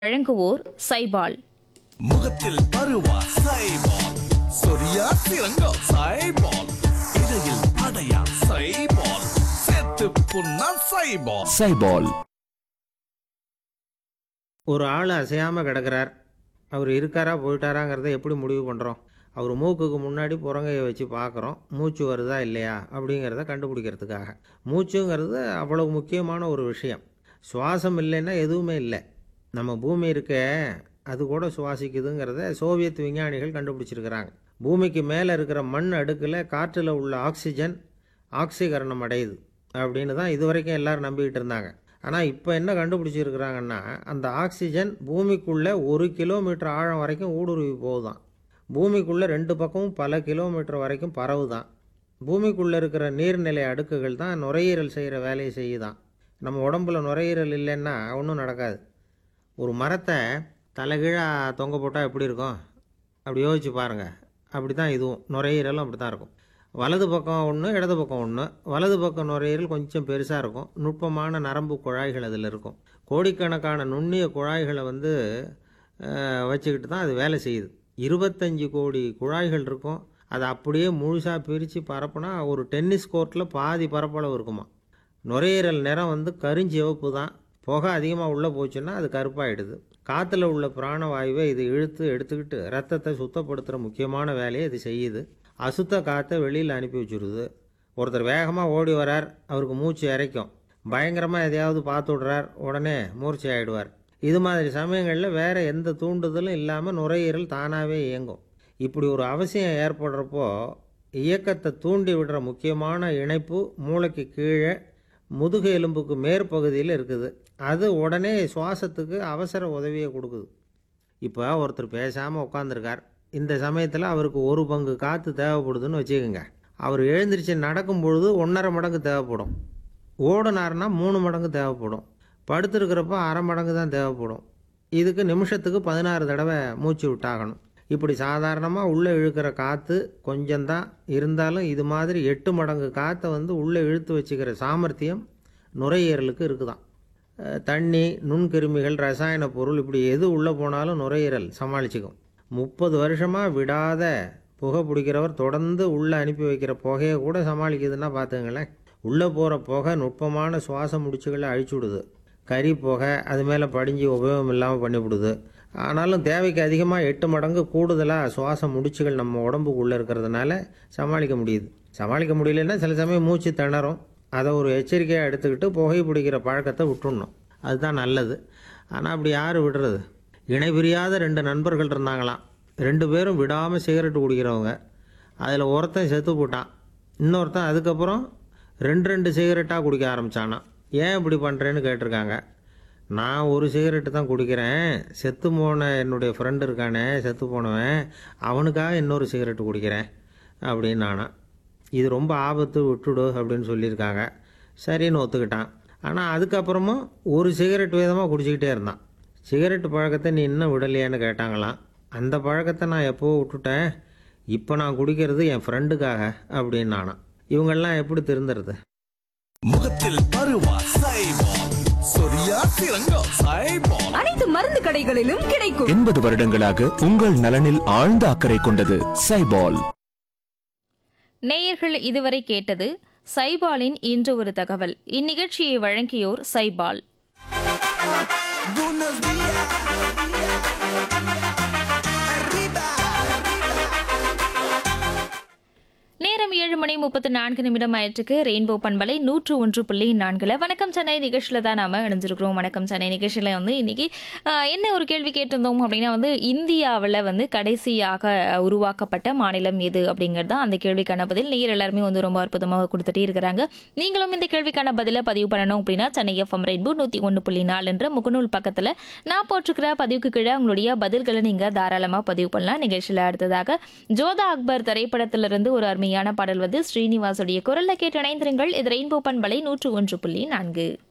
வழங்குவோர் சைபால் முகத்தில் பருவா சைபால் சொரியா சிறங்கோ சைபால் இடையில் அடையா சைபால் சேர்த்து புண்ணா சைபால் சைபால் ஒரு ஆள் அசையாமல் கிடக்கிறார் அவர் இருக்காரா போயிட்டாராங்கிறத எப்படி முடிவு பண்ணுறோம் அவர் மூக்குக்கு முன்னாடி புறங்கையை வச்சு பார்க்குறோம் மூச்சு வருதா இல்லையா அப்படிங்கிறத கண்டுபிடிக்கிறதுக்காக மூச்சுங்கிறது அவ்வளவு முக்கியமான ஒரு விஷயம் சுவாசம் இல்லைன்னா எதுவுமே இல்லை நம்ம பூமி இருக்க அது கூட சுவாசிக்குதுங்கிறத சோவியத் விஞ்ஞானிகள் கண்டுபிடிச்சிருக்கிறாங்க பூமிக்கு மேலே இருக்கிற மண் அடுக்கில் காற்றில் உள்ள ஆக்சிஜன் ஆக்சிகரணம் அடையுது அப்படின்னு தான் இதுவரைக்கும் எல்லாரும் நம்பிக்கிட்டு இருந்தாங்க ஆனால் இப்போ என்ன கண்டுபிடிச்சிருக்கிறாங்கன்னா அந்த ஆக்சிஜன் பூமிக்குள்ளே ஒரு கிலோமீட்டர் ஆழம் வரைக்கும் ஊடுருவி போகுதான் பூமிக்குள்ளே ரெண்டு பக்கமும் பல கிலோமீட்டர் வரைக்கும் பரவுதான் பூமிக்குள்ளே இருக்கிற நீர்நிலை அடுக்குகள் தான் நுரையீரல் செய்கிற வேலையை செய்யுதான் நம்ம உடம்புல நுரையீரல் இல்லைன்னா ஒன்றும் நடக்காது ஒரு மரத்தை தலைகீழாக தொங்க போட்டால் எப்படி இருக்கும் அப்படி யோசிச்சு பாருங்கள் அப்படி தான் இதுவும் நுரையீரலும் அப்படி தான் இருக்கும் வலது பக்கம் ஒன்று இடது பக்கம் ஒன்று வலது பக்கம் நுரையீரல் கொஞ்சம் பெருசாக இருக்கும் நுட்பமான நரம்பு குழாய்கள் அதில் இருக்கும் கோடிக்கணக்கான நுண்ணிய குழாய்களை வந்து அஹ், வச்சுக்கிட்டு தான் அது வேலை செய்யுது இருபத்தஞ்சி கோடி குழாய்கள் இருக்கும் அதை அப்படியே முழுசாக பிரித்து பரப்புனா ஒரு டென்னிஸ் கோர்ட்டில் பாதி பரப்பளவு இருக்குமா நுரையீரல் நிறம் வந்து கருஞ்சிவப்பு தான் புகை அதிகமாக உள்ளே போச்சுன்னா அது கருப்பாயிடுது காற்றுல உள்ள பிராணவாயுவை இது இழுத்து எடுத்துக்கிட்டு ரத்தத்தை சுத்தப்படுத்துகிற முக்கியமான வேலையை இது செய்யுது அசுத்த காற்றை வெளியில் அனுப்பி வச்சுருது ஒருத்தர் வேகமாக ஓடி வரார் அவருக்கு மூச்சு இறைக்கும் பயங்கரமாக எதையாவது பார்த்து விடுறார் உடனே மூர்ச்சி ஆகிடுவார் இது மாதிரி சமயங்களில் வேறு எந்த தூண்டுதலும் இல்லாமல் நுரையீரல் தானாகவே இயங்கும் இப்படி ஒரு அவசியம் ஏற்படுறப்போ இயக்கத்தை தூண்டி விடுற முக்கியமான இணைப்பு மூளைக்கு கீழே முதுகு எலும்புக்கு மேற்பகுதியில் இருக்குது அது உடனே சுவாசத்துக்கு அவசர உதவியை கொடுக்குது இப்போ ஒருத்தர் பேசாமல் உட்காந்துருக்கார் இந்த சமயத்தில் அவருக்கு ஒரு பங்கு காற்று தேவைப்படுதுன்னு வச்சுக்கோங்க அவர் எழுந்திரிச்சு நடக்கும் பொழுது ஒன்றரை மடங்கு தேவைப்படும் ஓடினார்னா மூணு மடங்கு தேவைப்படும் படுத்திருக்கிறப்ப அரை மடங்கு தான் தேவைப்படும் இதுக்கு நிமிஷத்துக்கு பதினாறு தடவை மூச்சு விட்டாகணும் இப்படி சாதாரணமாக உள்ளே இழுக்கிற காற்று கொஞ்சம்தான் இருந்தாலும் இது மாதிரி எட்டு மடங்கு காற்றை வந்து உள்ளே இழுத்து வச்சுக்கிற சாமர்த்தியம் நுரையீரலுக்கு இருக்குதாம் அஹ் தண்ணி நுண்கிருமிகள் ரசாயன பொருள் இப்படி எது உள்ளே போனாலும் நுரையீரல் சமாளிச்சுக்கும் முப்பது வருஷமாக விடாத புகை பிடிக்கிறவர் தொடர்ந்து உள்ளே அனுப்பி வைக்கிற புகையை கூட சமாளிக்குதுன்னா பார்த்துங்களேன் உள்ளே போகிற புகை நுட்பமான சுவாச முடிச்சுகளை அழிச்சு விடுது கறி புகை அது மேலே படிஞ்சு உபயோகம் இல்லாமல் பண்ணிவிடுது ஆனாலும் தேவைக்கு அதிகமாக எட்டு மடங்கு கூடுதலாக சுவாச முடிச்சுகள் நம்ம உடம்புக்குள்ளே இருக்கிறதுனால சமாளிக்க முடியுது சமாளிக்க முடியலன்னா சில சமயம் மூச்சு திணறும் அதை ஒரு எச்சரிக்கையாக எடுத்துக்கிட்டு புகை பிடிக்கிற பழக்கத்தை விட்டுடணும் அதுதான் நல்லது ஆனால் அப்படி யார் விடுறது இணை பிரியாத ரெண்டு நண்பர்கள் இருந்தாங்களாம் ரெண்டு பேரும் விடாமல் சிகரெட் குடிக்கிறவங்க அதில் ஒருத்தன் செத்து போட்டான் இன்னொருத்தன் அதுக்கப்புறம் ரெண்டு ரெண்டு சிகரெட்டாக குடிக்க ஆரம்பித்தானான் ஏன் இப்படி பண்ணுறேன்னு கேட்டிருக்காங்க நான் ஒரு சிகரெட்டு தான் குடிக்கிறேன் செத்து போன என்னுடைய ஃப்ரெண்டு இருக்கானே செத்து போனவன் அவனுக்காக இன்னொரு சிகரெட்டு குடிக்கிறேன் அப்படின்னு நானா இது ரொம்ப ஆபத்து விட்டுடு அப்படின்னு சொல்லியிருக்காங்க சரின்னு ஒத்துக்கிட்டான் ஆனால் அதுக்கப்புறமும் ஒரு சிகரெட் விதமாக குடிச்சிக்கிட்டே இருந்தான் சிகரெட் பழக்கத்தை நீ இன்னும் விடலையான்னு கேட்டாங்களாம் அந்த பழக்கத்தை நான் எப்போவோ விட்டுட்டேன் இப்போ நான் குடிக்கிறது என் ஃப்ரெண்டுக்காக அப்படின்னு நானா இவங்கெல்லாம் எப்படி திருந்துறது முகத்தில் பருவா சைபால் சொரியா சிறங்கோ சைபால் அனைத்து மருந்து கடைகளிலும் கிடைக்கும் எண்பது வருடங்களாக உங்கள் நலனில் ஆழ்ந்த அக்கறை கொண்டது சைபால் நேயர்கள் இதுவரை கேட்டது சைபாலின் இன்று ஒரு தகவல் இந்நிகழ்ச்சியை வழங்கியோர் சைபால் Buenos días. Arriba. நேரம் ஏழு மணி முப்பத்து நான்கு நிமிடம் ஆயிற்றுக்கு ரெயின்போ பண்பலை நூற்று ஒன்று புள்ளி நான்குல வணக்கம் சென்னை நிகழ்ச்சியில் தான் நாம இணைஞ்சிருக்கிறோம் வணக்கம் சென்னை நிகழ்ச்சியில் வந்து இன்னைக்கு ஆஹ், என்ன ஒரு கேள்வி கேட்டிருந்தோம் அப்படின்னா வந்து இந்தியாவில் வந்து கடைசியாக உருவாக்கப்பட்ட மாநிலம் எது அப்படிங்கிறது தான் அந்த கேள்விக்கான பதில் நீர் எல்லாருமே வந்து ரொம்ப அற்புதமாக கொடுத்துட்டே இருக்கிறாங்க நீங்களும் இந்த கேள்விக்கான பதிலை பதிவு பண்ணணும் அப்படின்னா சென்னை எஃப்எம் ரெயின்போ நூற்றி ஒன்று புள்ளி நாலுன்ற முகநூல் பக்கத்தில் நான் போட்டிருக்கிற பதிவுக்கு கீழே உங்களுடைய பதில்களை நீங்கள் தாராளமாக பதிவு பண்ணலாம் நிகழ்ச்சியில் அடுத்ததாக ஜோதா அக்பர் திரைப்படத்திலிருந்து ஒரு அருமையான பாடல் வந்து ஸ்ரீனிவாசுடைய குரல்ல கேட்டு இணைந்திருங்கள் இது ரெயின்போ பண்பலை நூற்று ஒன்று புள்ளி நான்கு